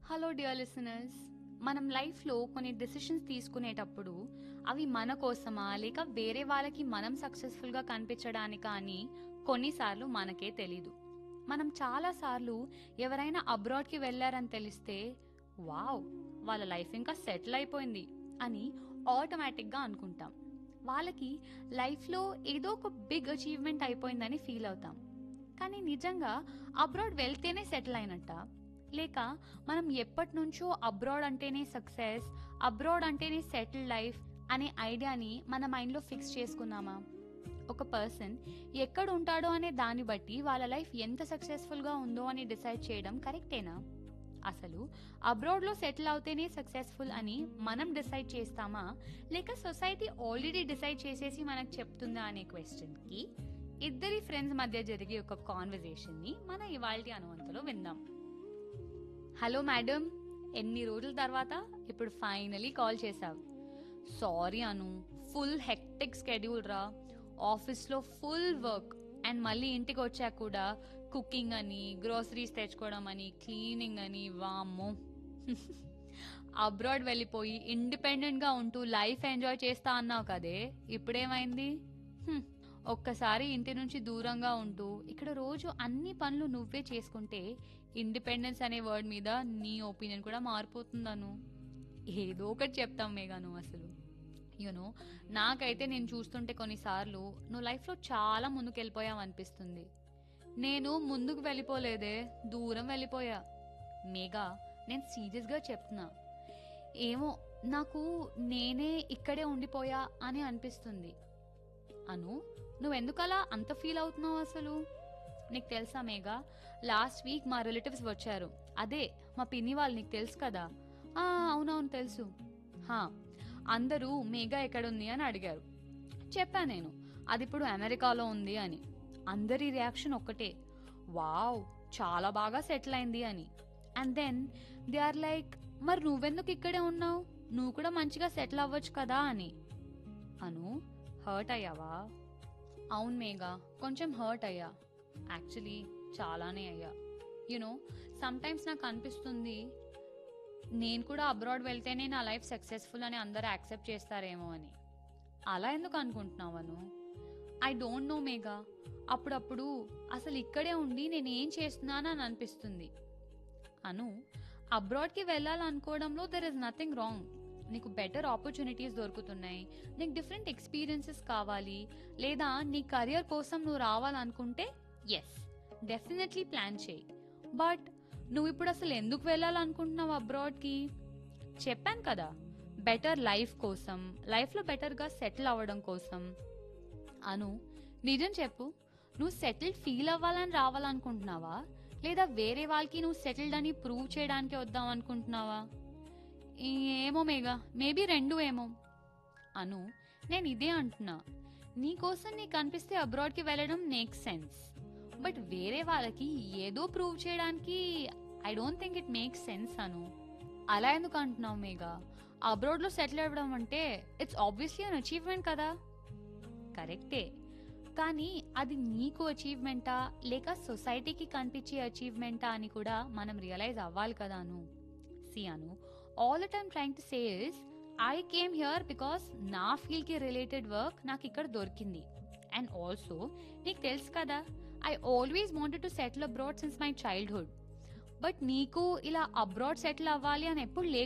hello dear listeners మనం లైఫ్లో కొన్ని డెసిషన్స్ తీసుకునేటప్పుడు అవి మన కోసమా లేక వేరే వాళ్ళకి మనం సక్సెస్ఫుల్గా కనిపించడానికా అని కొన్నిసార్లు మనకే తెలీదు మనం చాలాసార్లు ఎవరైనా అబ్రాడ్కి వెళ్ళారని తెలిస్తే వావ్ వాళ్ళ లైఫ్ ఇంకా సెటిల్ అయిపోయింది అని ఆటోమేటిక్గా అనుకుంటాం వాళ్ళకి లైఫ్లో ఏదో ఒక బిగ్ అచీవ్మెంట్ అయిపోయిందని ఫీల్ అవుతాం కానీ నిజంగా అబ్రాడ్ వెళ్తేనే సెటిల్ అయినట్ట లేక మనం ఎప్పటి నుంచో అబ్రాడ్ అంటేనే సక్సెస్ అబ్రాడ్ అంటేనే సెటిల్ లైఫ్ అనే ఐడియాని మన మైండ్లో ఫిక్స్ చేసుకున్నామా ఒక పర్సన్ ఎక్కడ ఉంటాడో అనే దాన్ని బట్టి వాళ్ళ లైఫ్ ఎంత సక్సెస్ఫుల్గా ఉందో అని డిసైడ్ చేయడం కరెక్టేనా అసలు అబ్రాడ్లో సెటిల్ అవుతేనే సక్సెస్ఫుల్ అని మనం డిసైడ్ చేస్తామా లేక సొసైటీ ఆల్రెడీ డిసైడ్ చేసేసి మనకు చెప్తుందా అనే క్వశ్చన్కి ఇద్దరి ఫ్రెండ్స్ మధ్య జరిగే ఒక కాన్వర్జేషన్ని మన ఇవాల్టి అనువంతలో విందాం హలో మేడం ఎన్ని రోజుల తర్వాత ఇప్పుడు ఫైనలీ కాల్ చేసావు sorry Anu full hectic schedule రా ఆఫీస్లో ఫుల్ వర్క్ అండ్ మళ్ళీ ఇంటికి వచ్చాక కూడా కుకింగ్ అని గ్రోసరీస్ తెచ్చుకోవడం అని క్లీనింగ్ అని వామ్మో అబ్రాడ్ వెళ్ళిపోయి ఇండిపెండెంట్గా ఉంటూ లైఫ్ ఎంజాయ్ చేస్తా అన్నావు కదే ఇప్పుడేమైంది హ్మ్, ఒక్కసారి ఇంటి నుంచి దూరంగా ఉంటూ ఇక్కడ రోజు అన్ని పనులు నువ్వే చేసుకుంటే ఇండిపెండెన్స్ అనే వర్డ్ మీద నీ ఒపీనియన్ కూడా మారిపోతుందను ఏదో ఒకటి చెప్తాం మేఘా నువ్వు అసలు యూనో నాకైతే నేను చూస్తుంటే కొన్నిసార్లు నువ్వు లైఫ్లో చాలా ముందుకు వెళ్ళిపోయావు అనిపిస్తుంది నేను ముందుకు వెళ్ళిపోలేదే దూరం వెళ్ళిపోయా మేఘా నేను సీరియస్గా చెప్తున్నా ఏమో నాకు నేనే ఇక్కడే ఉండిపోయా అని అనిపిస్తుంది అను నువ్వెందుకలా అంత ఫీల్ అవుతున్నావు అసలు నీకు తెలుసా మేఘా లాస్ట్ వీక్ మా రిలేటివ్స్ వచ్చారు అదే మా పిన్ని వాళ్ళు నీకు తెలుసు కదా "ఆ, అవునవును తెలుసు హా అందరూ మేఘా ఎక్కడుంది అని అడిగారు చెప్పా నేను అది ఇప్పుడు అమెరికాలో ఉంది అని అందరి రియాక్షన్ ఒక్కటే వావ్ చాలా బాగా సెటిల్ అయింది అని and then they are like మరి నువ్వెందుకు ఇక్కడే ఉన్నావు నువ్వు కూడా మంచిగా సెటిల్ అవ్వచ్చు కదా అని అను హర్ట్ అయ్యావా అవును మేఘా కొంచెం హర్ట్ అయ్యా యాక్చువల్లీ చాలానే అయ్యా యునో సమ్టైమ్స్ నాకు అనిపిస్తుంది నేను కూడా అబ్రాడ్ వెళ్తేనే నా లైఫ్ సక్సెస్ఫుల్ అని అందరూ యాక్సెప్ట్ చేస్తారేమో అని అలా ఎందుకు అనుకుంటున్నావను ఐ డోంట్ నో మేఘా అప్పుడప్పుడు అసలు ఇక్కడే ఉండి నేను ఏం చేస్తున్నాను అని అనిపిస్తుంది అను అబ్రాడ్కి వెళ్ళాలనుకోవడంలో దెర్ ఇస్ నథింగ్ రాంగ్ నీకు బెటర్ ఆపర్చునిటీస్ దొరుకుతున్నాయి నీకు డిఫరెంట్ ఎక్స్పీరియన్సెస్ కావాలి లేదా నీ కెరియర్ కోసం నువ్వు రావాలనుకుంటే ఎస్ డెఫినెట్లీ ప్లాన్ చేయి బట్ నువ్వు ఇప్పుడు అసలు ఎందుకు వెళ్ళాలనుకుంటున్నావు అబ్రాడ్కి చెప్పాను కదా బెటర్ లైఫ్ కోసం లైఫ్లో బెటర్గా సెటిల్ అవ్వడం కోసం అను నిజం చెప్పు నువ్వు సెటిల్డ్ ఫీల్ అవ్వాలని రావాలనుకుంటున్నావా లేదా వేరే వాళ్ళకి నువ్వు సెటిల్డ్ అని ప్రూవ్ చేయడానికి వద్దాం అనుకుంటున్నావా ఏమో మేఘా మేబీ రెండు ఏమో అను నేను ఇదే అంటున్నా నీకోసం నీకు అనిపిస్తే అబ్రాడ్కి వెళ్ళడం మేక్ సెన్స్ బట్ వేరే వాళ్ళకి ఏదో ప్రూవ్ చేయడానికి I don't think it makes sense Anu అలా ఎందుకు అంటున్నావు మేఘా అబ్రాడ్లో సెటిల్ అవ్వడం అంటే ఇట్స్ ఆబ్వియస్లీ అన్ అచీవ్మెంట్ కదా కరెక్టే కానీ అది నీకు అచీవ్మెంటా లేక సొసైటీకి కనిపించే అచీవ్మెంటా అని కూడా మనం రియలైజ్ అవ్వాలి కదాను see Anu all the time trying to say is I came here because నా ఫీల్డ్కి రిలేటెడ్ వర్క్ నాకు ఇక్కడ దొరికింది అండ్ ఆల్సో నీకు తెలుసు కదా I always wanted to settle abroad since my childhood but నీకు ఇలా అబ్రాడ్ సెటిల్ అవ్వాలి అని ఎప్పుడు